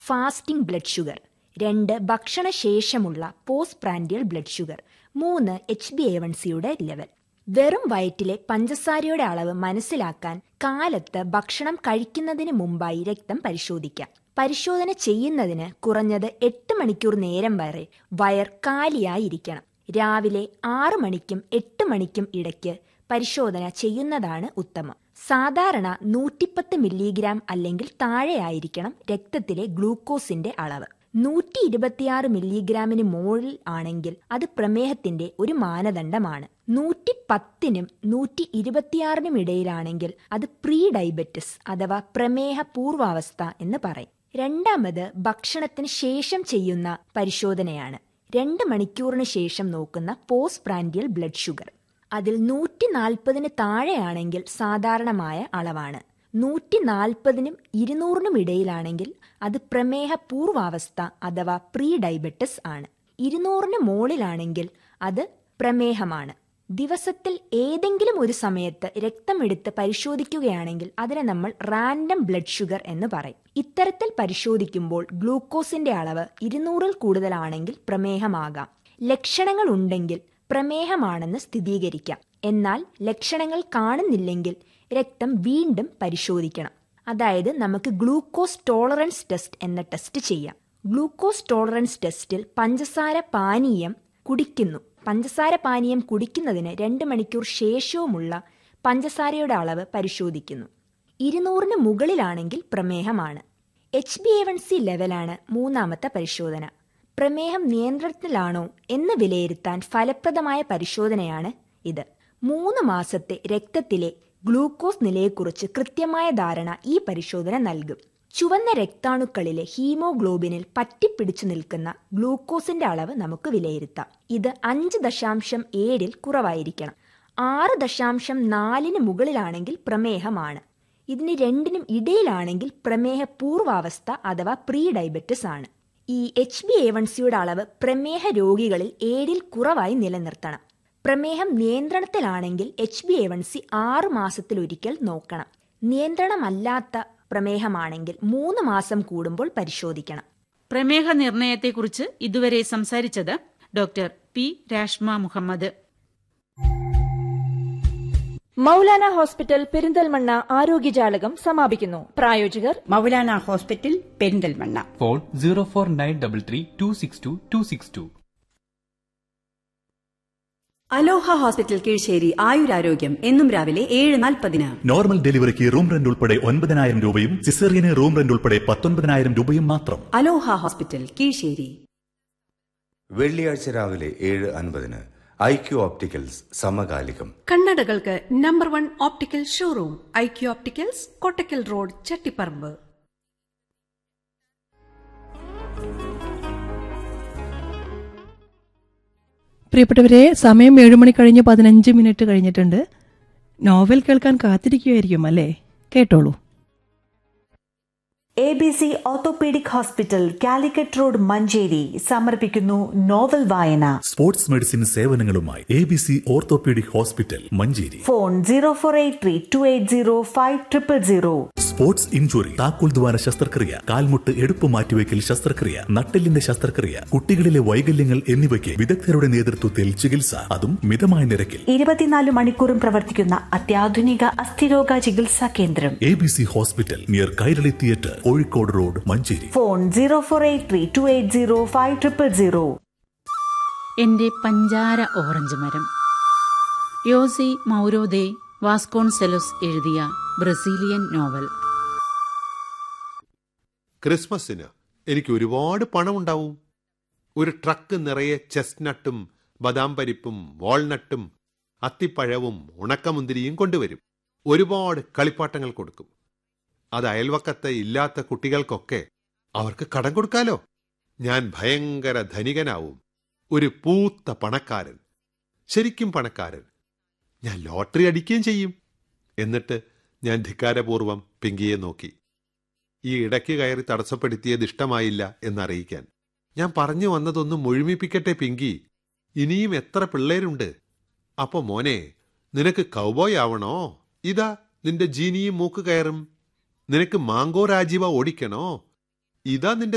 fasting blood sugar രണ്ട് ഭക്ഷണശേഷമുള്ള post prandial blood sugar മൂന്ന് എച്ച് ബി എ വൺ സിയുടെ ലെവൽ വെറും വയറ്റിലെ പഞ്ചസാരയുടെ അളവ് മനസ്സിലാക്കാൻ കാലത്ത് ഭക്ഷണം കഴിക്കുന്നതിന് മുമ്പായി രക്തം പരിശോധിക്കാം പരിശോധന ചെയ്യുന്നതിന് കുറഞ്ഞത് എട്ട് മണിക്കൂർ നേരം വരെ വയർ കാലിയായിരിക്കണം രാവിലെ ആറ് മണിക്കും എട്ട് മണിക്കും ഇടയ്ക്ക് പരിശോധന ചെയ്യുന്നതാണ് ഉത്തമം സാധാരണ നൂറ്റിപ്പത്ത് മില്ലിഗ്രാം അല്ലെങ്കിൽ താഴെയായിരിക്കണം രക്തത്തിലെ ഗ്ലൂക്കോസിന്റെ അളവ് നൂറ്റി ഇരുപത്തിയാറ് മില്ലിഗ്രാമിന് മുകളിൽ ആണെങ്കിൽ അത് പ്രമേഹത്തിന്റെ ഒരു മാനദണ്ഡമാണ് നൂറ്റി പത്തിനും നൂറ്റി ഇരുപത്തിയാറിനും ഇടയിലാണെങ്കിൽ അത് പ്രീ ഡയബറ്റിസ് അഥവാ പ്രമേഹ പൂർവാവസ്ഥ എന്ന് പറയും രണ്ടാമത് ഭക്ഷണത്തിന് ശേഷം ചെയ്യുന്ന പരിശോധനയാണ് രണ്ട് മണിക്കൂറിന് ശേഷം നോക്കുന്ന പോസ്റ്റ് പ്രാൻഡിയൽ ബ്ലഡ് ഷുഗർ അതിൽ നൂറ്റി നാൽപ്പതിന് താഴെയാണെങ്കിൽ സാധാരണമായ അളവാണ് നൂറ്റി നാൽപ്പതിനും ഇരുന്നൂറിനും ഇടയിലാണെങ്കിൽ അത് പ്രമേഹ പൂർവാവസ്ഥ അഥവാ പ്രീ ഡയബറ്റിസ് ആണ് ഇരുന്നൂറിന് മുകളിലാണെങ്കിൽ അത് പ്രമേഹമാണ് ദിവസത്തിൽ ഏതെങ്കിലും ഒരു സമയത്ത് രക്തമെടുത്ത് പരിശോധിക്കുകയാണെങ്കിൽ അതിനെ നമ്മൾ റാൻഡം ബ്ലഡ് ഷുഗർ എന്ന് പറയും ഇത്തരത്തിൽ പരിശോധിക്കുമ്പോൾ ഗ്ലൂക്കോസിന്റെ അളവ് ഇരുന്നൂറിൽ കൂടുതലാണെങ്കിൽ പ്രമേഹമാകാം ലക്ഷണങ്ങൾ ഉണ്ടെങ്കിൽ പ്രമേഹമാണെന്ന് സ്ഥിരീകരിക്കാം എന്നാൽ ലക്ഷണങ്ങൾ കാണുന്നില്ലെങ്കിൽ രക്തം വീണ്ടും പരിശോധിക്കണം അതായത് നമുക്ക് ഗ്ലൂക്കോസ് ടോളറൻസ് ടെസ്റ്റ് എന്ന ടെസ്റ്റ് ചെയ്യാം ഗ്ലൂക്കോസ് ടോളറൻസ് ടെസ്റ്റിൽ പഞ്ചസാര പാനീയം കുടിക്കുന്നു പഞ്ചസാര പാനീയം കുടിക്കുന്നതിന് രണ്ട് മണിക്കൂർ ശേഷവുമുള്ള പഞ്ചസാരയുടെ അളവ് പരിശോധിക്കുന്നു ഇരുന്നൂറിന് മുകളിലാണെങ്കിൽ പ്രമേഹമാണ് H B A one C ലെവലാണ് മൂന്നാമത്തെ പരിശോധന പ്രമേഹം നിയന്ത്രണത്തിലാണോ എന്ന് വിലയിരുത്താൻ ഫലപ്രദമായ പരിശോധനയാണ് ഇത് മൂന്ന് മാസത്തെ രക്തത്തിലെ ഗ്ലൂക്കോസ് നിലയെക്കുറിച്ച് കൃത്യമായ ധാരണ ഈ പരിശോധന നൽകും ചുവന്ന രക്താണുക്കളിലെ ഹീമോഗ്ലോബിനിൽ പറ്റിപ്പിടിച്ചു നിൽക്കുന്ന ഗ്ലൂക്കോസിന്റെ അളവ് നമുക്ക് വിലയിരുത്താം ഇത് അഞ്ച് ദശാംശം ഏഴിൽ കുറവായിരിക്കണം ആറ് ദശാംശം നാലിന് മുകളിലാണെങ്കിൽ പ്രമേഹമാണ് ഇതിന് രണ്ടിനും ഇടയിലാണെങ്കിൽ പ്രമേഹ പൂർവാവസ്ഥ അഥവാ പ്രീ ഡയബറ്റിസ് ആണ് ഈ എച്ച് ബി എ വൺ സിയുടെ അളവ് പ്രമേഹ രോഗികളിൽ ഏഴിൽ കുറവായി നിലനിർത്തണം പ്രമേഹം നിയന്ത്രണത്തിലാണെങ്കിൽ H B A one C ആറ് മാസത്തിലൊരിക്കൽ നോക്കണം നിയന്ത്രണമല്ലാത്ത പ്രമേഹമാണെങ്കിൽ മൂന്ന് മാസം കൂടുമ്പോൾ പരിശോധിക്കണം പ്രമേഹ നിർണയത്തെക്കുറിച്ച് ഇതുവരെ സംസാരിച്ചത് doctor P Rashma Muhammad Maulana hospital Perinthalmanna ആരോഗ്യജാലകം സമാപിക്കുന്നു പ്രായോജകർ Maulana hospital Perinthalmanna phone zero four nine double three two six two two six two Aloha hospital Keezhissery ആയുരാരോഗ്യം എന്നും രാവിലെ ഏഴ് നാൽപ്പതിന് നോർമൽ ഡെലിവറിക്ക് റൂം റെന്റ് ഉൾപ്പെടെ ഒൻപതിനായിരം രൂപയും സിസേറിയന് റൂം റെന്റ് ഉൾപ്പെടെ പത്തൊൻപതിനായിരം രൂപയും മാത്രം അലോഹ ഹോസ്പിറ്റൽ കീഴ്ശ്ശേരി വെള്ളിയാഴ്ച രാവിലെ ഏഴ് അൻപതിന് ഐ ക്യു ഓപ്റ്റിക്കൽസ് സമകാലികം കണ്ണടകൾക്ക് number one optical showroom I Q opticals Kottakkal road Chattiparamba പ്രിയപ്പെട്ടവരെ സമയം ഏഴുമണി കഴിഞ്ഞ് പതിനഞ്ച് മിനിറ്റ് കഴിഞ്ഞിട്ടുണ്ട് നോവൽ കേൾക്കാൻ കാത്തിരിക്കുകയായിരിക്കും അല്ലേ കേട്ടോളൂ A B C orthopaedic hospital Calicut road Manjeri സമർപ്പിക്കുന്നു നോവൽ വായന സ്പോർട്സ് മെഡിസിൻ സേവനങ്ങളുമായി A B C orthopaedic hospital Manjeri phone zero four eight three two eight zero five triple zero sports injury താക്കോൽ ദ്വാര ശസ്ത്രക്രിയ കാൽമുട്ട് എടുപ്പ് മാറ്റിവെക്കൽ ശസ്ത്രക്രിയ നട്ടെല്ലിന്റെ ശസ്ത്രക്രിയ കുട്ടികളിലെ വൈകല്യങ്ങൾ എന്നിവയ്ക്ക് വിദഗ്ധരുടെ നേതൃത്വത്തിൽ ചികിത്സ അതും മിതമായ നിരക്കിൽ ഇരുപത്തിനാല് മണിക്കൂറും പ്രവർത്തിക്കുന്ന അത്യാധുനിക അസ്ഥിരോഗ ചികിത്സാ കേന്ദ്രം A B C hospital near Kairali theatre Kozhikode road Manjeri phone zero four eight three two eight zero five triple zero എന്റെ പഞ്ചാര ഓറഞ്ച് മരം യോസി മൗരോദേ വാസ്കോൺസെലോസ് എഴുതിയ ബ്രസീലിയൻ നോവൽ ക്രിസ്മസിന് എനിക്ക് ഒരുപാട് പണമുണ്ടാവും ഒരു ട്രക്ക് നിറയെ ചെസ്നട്ടും ബദാം പരിപ്പും വാൾനട്ടും അത്തിപ്പഴവും ഉണക്കമുന്തിരിയും കൊണ്ടുവരും ഒരുപാട് കളിപ്പാട്ടങ്ങൾ കൊടുക്കും അത് അയൽവക്കത്തെ ഇല്ലാത്ത കുട്ടികൾക്കൊക്കെ അവർക്ക് കടം കൊടുക്കാലോ ഞാൻ ഭയങ്കര ധനികനാവും ഒരു പൂത്ത പണക്കാരൻ ശരിക്കും പണക്കാരൻ ഞാൻ ലോട്ടറി അടിക്കുകയും ചെയ്യും എന്നിട്ട് ഞാൻ ധിക്കാരപൂർവം പിങ്കിയെ നോക്കി ഈ ഇടയ്ക്ക് കയറി തടസ്സപ്പെടുത്തിയത് ഇഷ്ടമായില്ല എന്നറിയിക്കാൻ ഞാൻ പറഞ്ഞു വന്നതൊന്നും മുഴുമിപ്പിക്കട്ടെ പിങ്കി ഇനിയും എത്ര പിള്ളേരുണ്ട് അപ്പൊ മോനെ നിനക്ക് കൗബോയ് ആവണോ ഇതാ നിന്റെ ജീനിയും മൂക്ക് കയറും നിനക്ക് മാങ്കോ രാജീവ ഓടിക്കണോ ഇതാ നിന്റെ